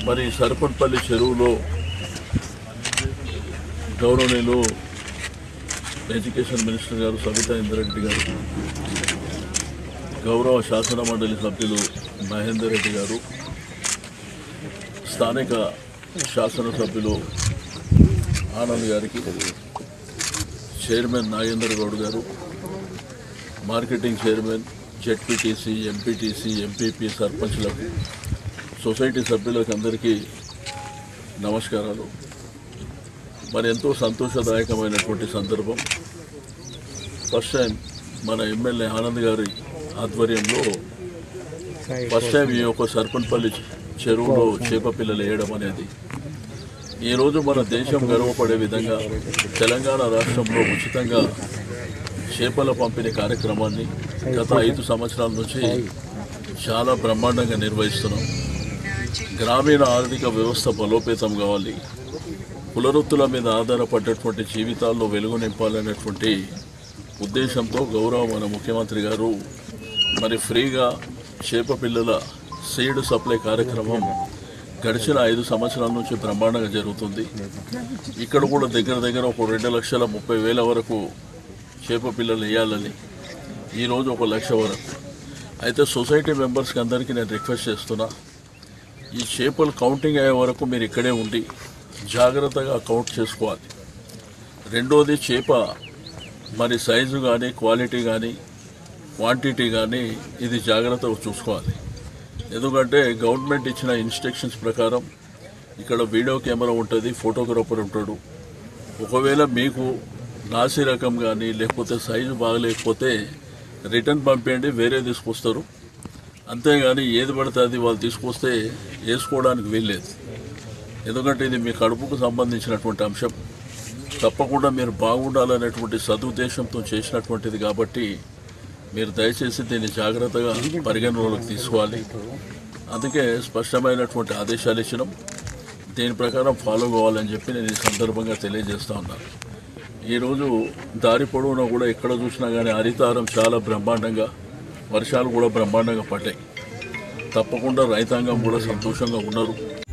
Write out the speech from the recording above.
మరి సరపట్పల్లి చెరువులో గౌరవనీయులు ఎడ్యుకేషన్ మినిస్టర్ గారు సబితా ఇంద్రెడ్డి గారు గౌరవ శాసన మండలి సభ్యులు మహేందర్ రెడ్డి గారు స్థానిక శాసనసభ్యులు ఆనంద్ గారికి చైర్మన్ నాగేందర్ గౌడ్ గారు marketing chairman ZPTC MPTC MPP సర్పంచ్లకు సొసైటీ సభ్యులకు అందరికీ నమస్కారాలు మరి ఎంతో సంతోషదాయకమైనటువంటి సందర్భం ఫస్ట్ టైం మన ఎమ్మెల్యే ఆనంద్ గారి ఆధ్వర్యంలో ఫస్ట్ టైం ఈ యొక్క సర్పంపల్లి చెరువులో చేప పిల్లలు వేయడం అనేది ఈరోజు మన దేశం గర్వపడే విధంగా తెలంగాణ రాష్ట్రంలో ఉచితంగా చేపల పంపిణీ కార్యక్రమాన్ని గత ఐదు సంవత్సరాల నుంచి చాలా బ్రహ్మాండంగా నిర్వహిస్తున్నాం గ్రామీణ ఆర్థిక వ్యవస్థ బలోపేతం కావాలి కులవృత్తుల మీద ఆధారపడ్డటువంటి జీవితాల్లో వెలుగు నింపాలనేటువంటి ఉద్దేశంతో గౌరవ మన ముఖ్యమంత్రి గారు మరి ఫ్రీగా చేప పిల్లల సీడ్ సప్లై కార్యక్రమం గడిచిన ఐదు సంవత్సరాల నుంచి బ్రహ్మాండంగా జరుగుతుంది ఇక్కడ కూడా దగ్గర దగ్గర ఒక రెండు లక్షల ముప్పై వేల వరకు చేప పిల్లలు వేయాలని ఈరోజు ఒక లక్ష వరకు అయితే సొసైటీ మెంబర్స్కి అందరికీ నేను రిక్వెస్ట్ చేస్తున్నా ఈ చేపలు కౌంటింగ్ అయ్యే వరకు మీరు ఇక్కడే ఉండి జాగ్రత్తగా కౌంట్ చేసుకోవాలి రెండోది చేప మరి సైజు కానీ క్వాలిటీ కానీ క్వాంటిటీ కానీ ఇది జాగ్రత్తగా చూసుకోవాలి ఎందుకంటే గవర్నమెంట్ ఇచ్చిన ఇన్స్ట్రక్షన్స్ ప్రకారం ఇక్కడ వీడియో కెమెరా ఉంటుంది ఫోటోగ్రాఫర్ ఉంటాడు ఒకవేళ మీకు నాసి రకం కానీ లేకపోతే సైజు బాగలేకపోతే రిటర్న్ పంపేయండి వేరే తీసుకొస్తారు అంతేగాని ఏది పడితే అది వాళ్ళు తీసుకొస్తే వేసుకోవడానికి వీల్లేదు ఎందుకంటే ఇది మీ కడుపుకు సంబంధించినటువంటి అంశం తప్పకుండా మీరు బాగుండాలనేటువంటి సదుద్దేశంతో చేసినటువంటిది కాబట్టి మీరు దయచేసి దీన్ని జాగ్రత్తగా పరిగణనలోకి తీసుకోవాలి అందుకే స్పష్టమైనటువంటి ఆదేశాలు ఇచ్చినాం దీని ప్రకారం ఫాలో కావాలని చెప్పి నేను ఈ సందర్భంగా తెలియజేస్తా ఉన్నాను ఈరోజు దారి పొడవునా కూడా ఎక్కడ చూసినా కానీ హరితారం చాలా బ్రహ్మాండంగా వర్షాలు కూడా బ్రహ్మాండంగా పడ్డాయి తప్పకుండా రైతాంగం కూడా సంతోషంగా ఉన్నారు